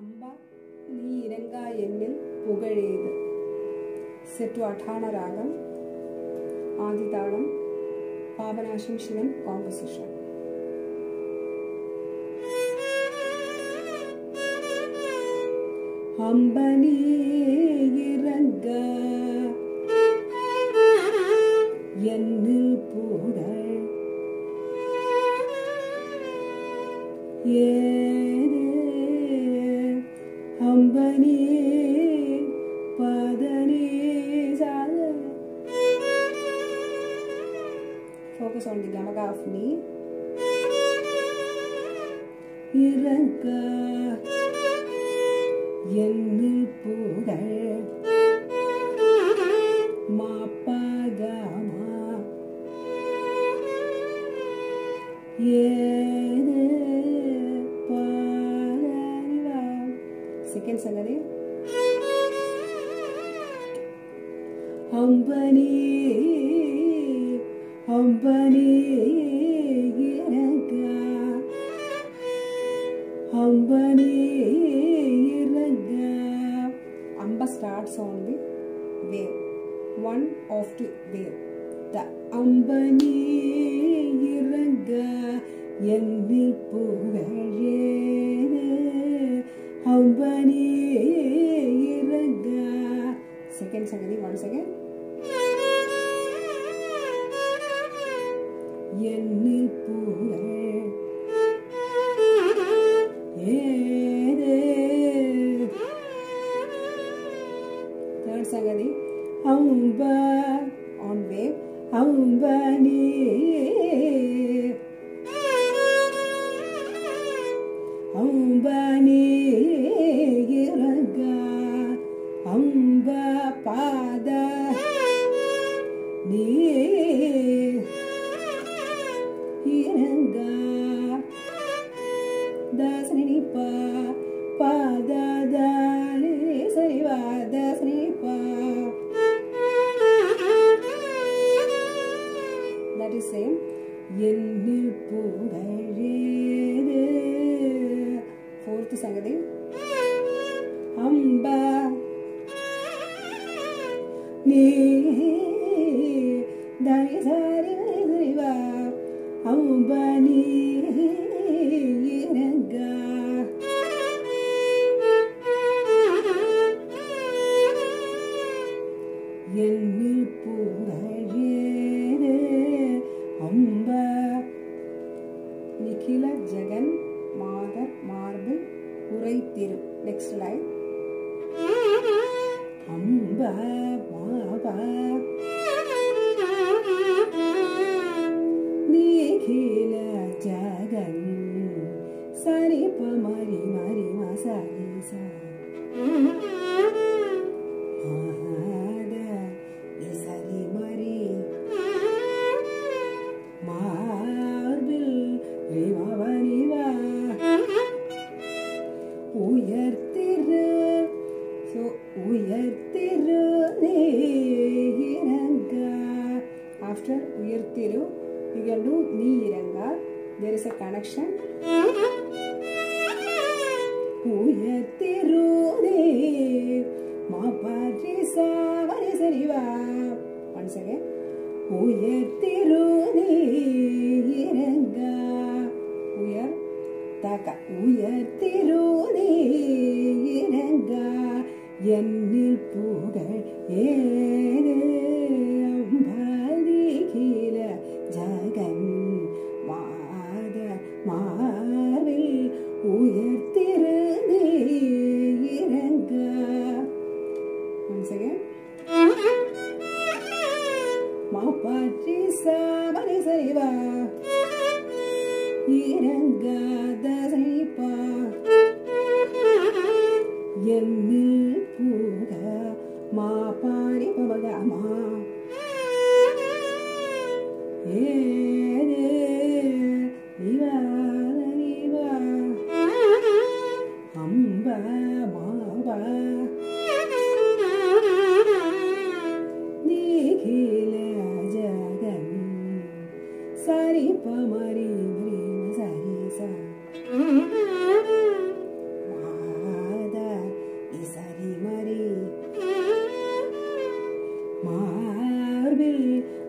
அம்பா நீ இறங்கா என்னில் புகழேது செட்டு அட்டான ராகம் ஆதிதாளம் பாபநாசம் சிவன் காம்போசிஷன் அம்பனி இறங்க என்னில் புகழ் ஏது அம்பனி பதனி சாத focus on the gamaga of me இறங்க என்னில் புகழ் மாப்பகமா ஏது பாதறிவா செகண்ட் சங்கதி அம்பனி அம்பனி இறங்க அம்பனி இறங்க அம்ப starts on the wave one of the wave the Ambani இறங்க என்னில் புகழேது அம்பனி இறங்க செகண்ட் சங்கதி ஒன் செகண்ட் என்னில் புகழ் ஏது தேர்ட் சங்கதி அம்ப ஆன் வேவ் அம்பனி அம்பனி இறங்க அம்ப பாத நீ இறங்க தசனி பா பாத தானி சரி வா தசனி பா that is same என்னில் புகழேது fourth சங்கதி அம்பா நீ தனி சாரி சரி வா அம்பா நீ இறங்க என்னில் புகழேது அம்ப நிகில ஜெகன் மாதர் மார்பில் உரைத்திரு நெக்ஸ்ட் லைன் அம்ப மாபா நிகில ஜெகன் சரி ப மரி மரி மசரி சா ஆத இசரி மரி மார்பில் ரிமவனிவா உயர்த்திரு ஸோ உயர்த்திரு இறங்க ஆஃப்டர் உயர்த்திரு you can do நீ இறங்க there is a connection உயர்த்திரு மாபாற்றி சாவரி சரிவா once again உயர்த்திரு இறங்க உயர் தாக்க உயர்த்திரு இறங்க என்னில் புகழ் ஏறு அம்பாதி கீழ ஜகன் மாத மார்பில் உயர்த்திரு இறங்க once again மாப்பாற்றி சாமரி சரிவா இறங்காத சரிப்பா என்னில் பூக மாப்பாடி பவகமா ஏது இவாத இவா அம்ப மாவா நிகில ஜகன் சரி பமரி மரி சரி சா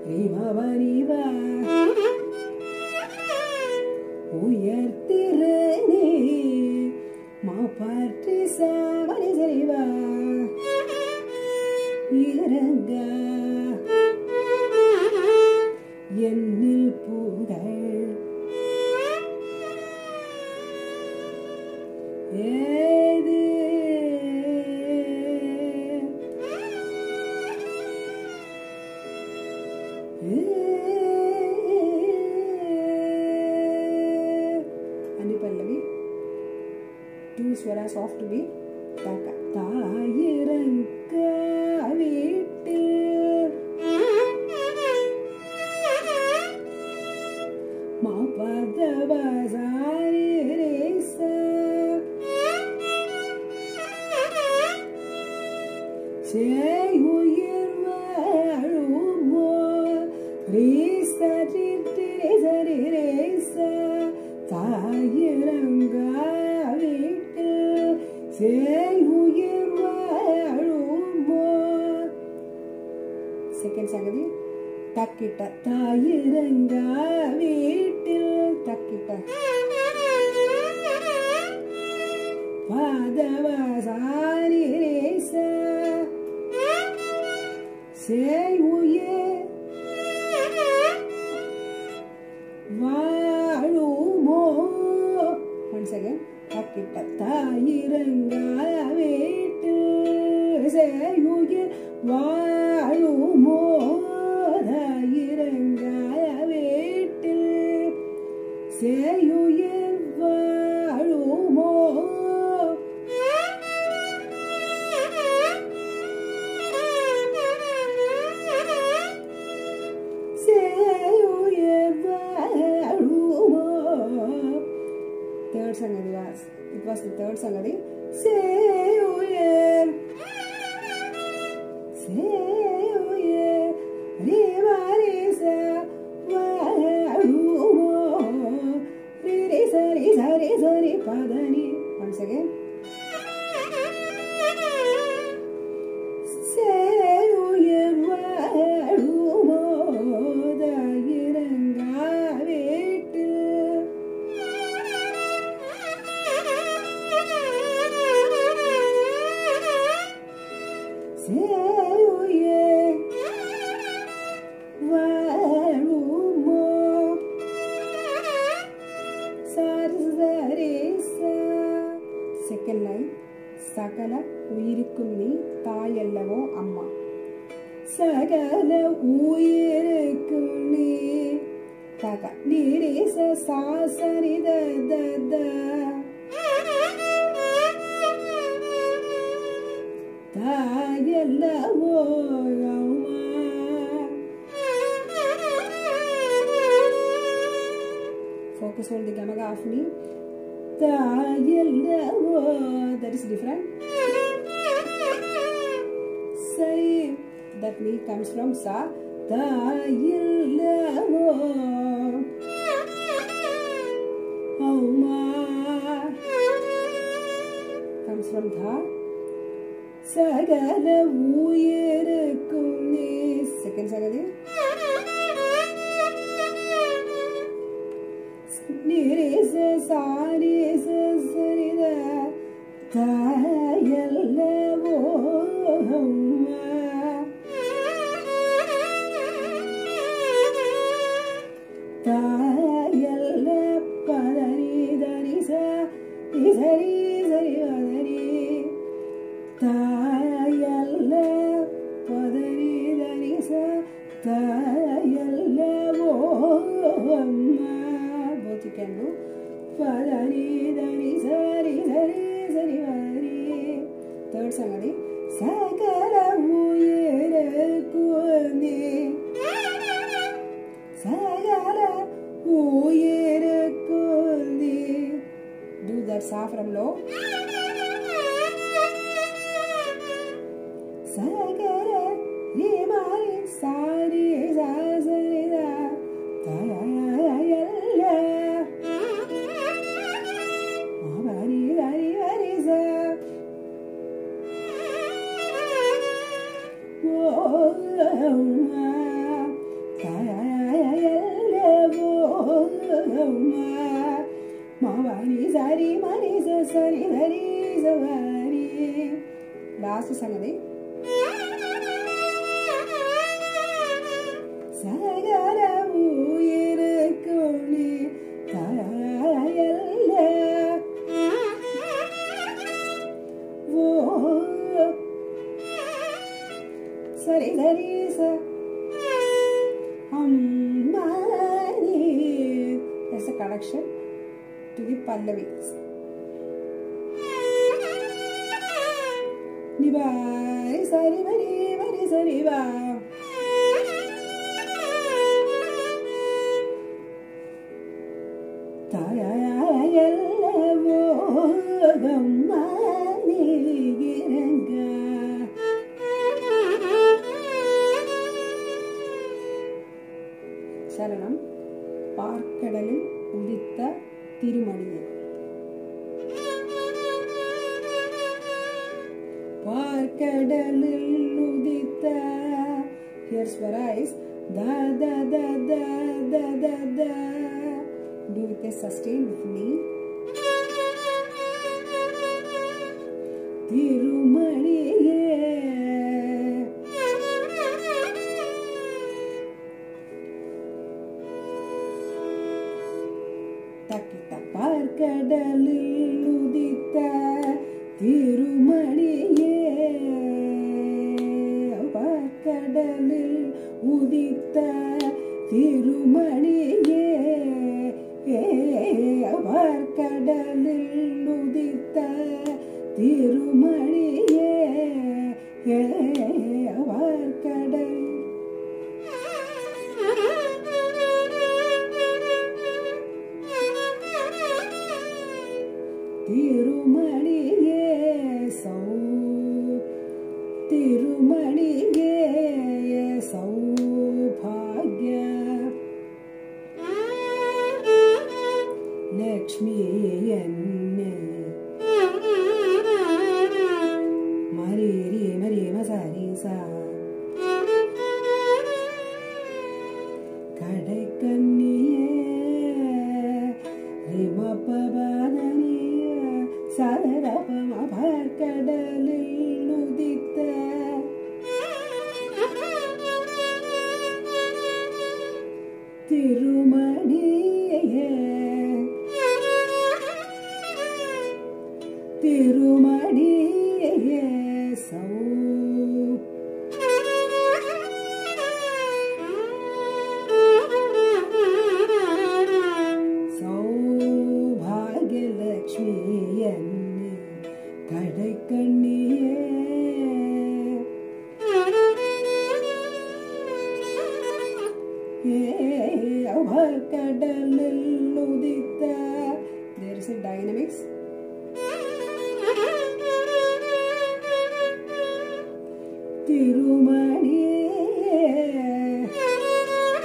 ரீமவரிவா உயர்த்திரணி மாப்பாற்றி சாமணி சரிவா இறங்க என்னில் புகழ் ஏது அனுப்பல்லவி டூ ஸ்வரா சாஃப்ட் பி தாக்க தாயிரங்க வீட்டில் மாபதவசாரி ரேச சேயுயிர் வாழுமோ ரேச சித்தி சரி ரேச தாயிரங்க வீட்டில் சேயுயிர் வாழுமோ செகண்ட் சங்கதி தக்கிட்ட தாயிரங்க வீட்டில் தக்கிட்ட பாதவசாரி ரேச சேயுயே வாழுமோ ஒன்ஸ் அகேன் தக்கிட்ட தாயிரங்க வீட்டில் சேயுயே வாழுமோ தாயிரங்க வீட்டில் சேயுயிர் வாழுமோ சேயுயிர் வாழுமோ third sangati was it was the third sangati சேயுயிர் சேயுயிர் ரேவாரிச வாழுமோ ரிரி சரி சரி சரி பதனி ஒன்ஸ் அகேன் சேயுயிர் வாழுமோ தாயிரங்க வீட்டில் சேயுயிர் வாழுமோ சரி சரி செகண்ட் லைன் சகல உயிருக்கும் நீ தாயல்லவோ அம்மா சகல உயிருக்கும் நீ தக நீரேச சாசரி த த த தாயல்லவோ அம்மா focus on the gamaga of me தாயல்லவோ that is different சரி that me comes from sa தாயல்லவோ அம்மா comes from tha சகல உயிருக்கும் நீ செகண்ட் சகதி நிரேச சாரேச சரித தாயல்லவோ அம்மா தாயல்ல பதனி தரிச சரி சரி வதனி தாயல்ல பதனி தரிச தாயல்லவோ அம்மா both you can do பதனி தனி சரி சரி சரி வரி தேர்ட் சங்கதி சகல உயிருக்கு நீ சகல உயிருக்கு நீ do that sa from low சகல ரீமாரி சாரி சாசரிதா தாயல்ல அவரி ஹரி ஹரி ச ஓ சரி சரி சவாரி லாஸ்ட் சங்கதி சகல உயிருக்கும் நீ தாயல்ல ஓ சரி சரி ச அம்மானி There's a connection to the Pallavi. நிபாரி சரி வரி வரி சரி வா தாயல்லவோ கம்மா நீகிறங்க சரணம் பார்க்கடலில் உதித்த திருமணியே பார்க்கடலில் உதித்த Here's where eyes. Da da da da da da da. Do with a sustain with me. திருமணியே தக்கித்த பார்க்கடலில் உதித்த திருமணியே பார்க்கடலில் உதித்த திருமணியே ஏ பார்க்கடலில் உதித்த திருமணியே ஏ பார்க்கடல் திருமணியே சௌ திருமணியே சௌபாகிய லக்ஷ்மி என்ன மரீரி மரி மசாரி சா கடை கண்ணியே ரிமபபாதனிய சரபம பார்க்கடலில் உதித்த திருமணியே திருமணியே சௌ சௌபாகியலக்ஷ்மி என்ன கடை கண்ணியே ஏ அவர் கடலில் உதித்த There is a dynamics. திருமணியே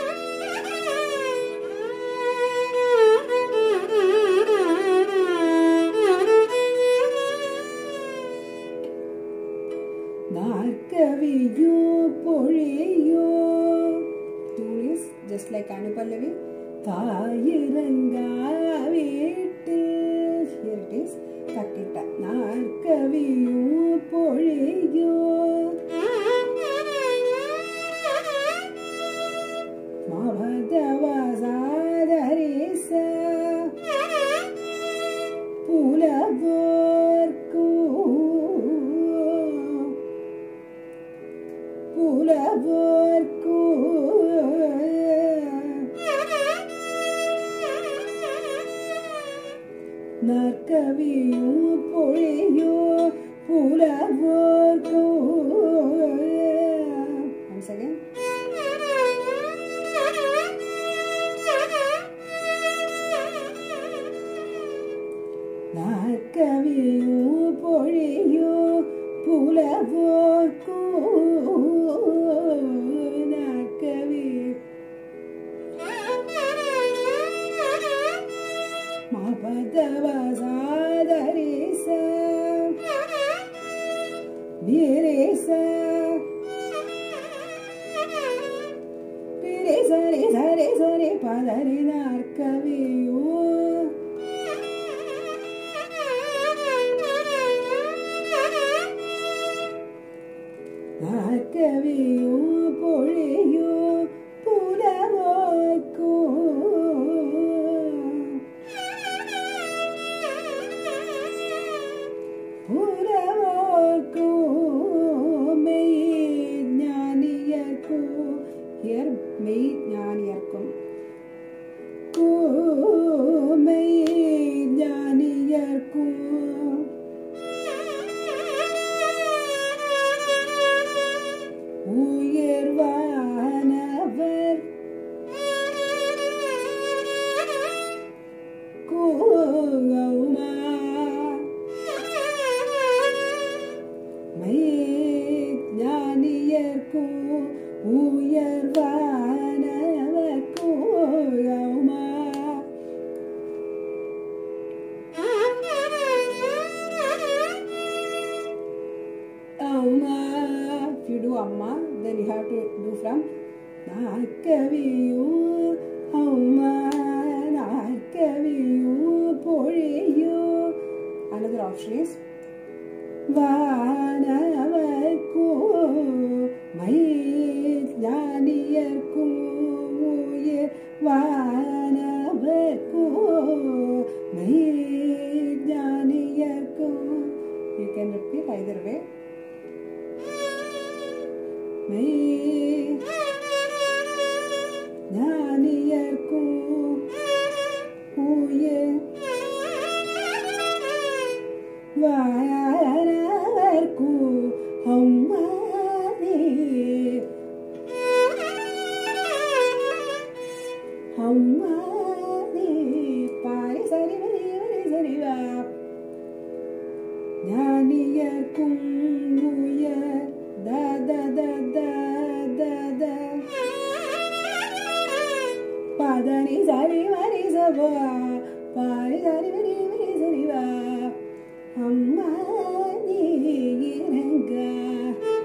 நாற்கவியோ பொழியோ Tune is just like Anupallavi. தாயிரங்கா வீட்டில் Here it is. தக்கிட்ட நாற்கவியோ பொழியோ மவதவசாதரிச புலவோர்க்கும் புலவோர்க்கு நற்கவியும் பொழியோ புலவோர்க்கு Once again. நற்கவியும் பொழியோ புலவோர்க்கு நற்கவி மபதவசாதரிச நிரேச ரிரே சரி சரி சரி பதறி நாற்கவியோ நாற்கவியும் பொழியும் புலவோக்கும் புலவோக்கும் மெய் ஞானியர்க்கும் ஹியர் மெய் ஞானியர்க்கும் மெய் ஞானியர்க்கும் உயர்வானவர் கூகவுமா ஞானியர்க்கும் உயர்வானவர் கூகவுமா Amma. If you do Amma, then you have to do from நாற்கவியும் அம்மா நாற்கவியும் பொழியும் another option is வானவர்க்கும் மை ஞானியர்க்கும் உயிர் வானவர்க்கும் மை ஞானியர்க்கும் you can repeat either way மை ஞானியர்க்கும் உயிர் வாரவர்க்கும் அம்மானே அம்மானே பாரி சரி வரி வரி சரி வா ஞானியர்க்கும் உயர் த த த த த த பதனி சரி வரி சபா பாரி சரி வரி வரி சரி வா அம்மா நீ இறங்க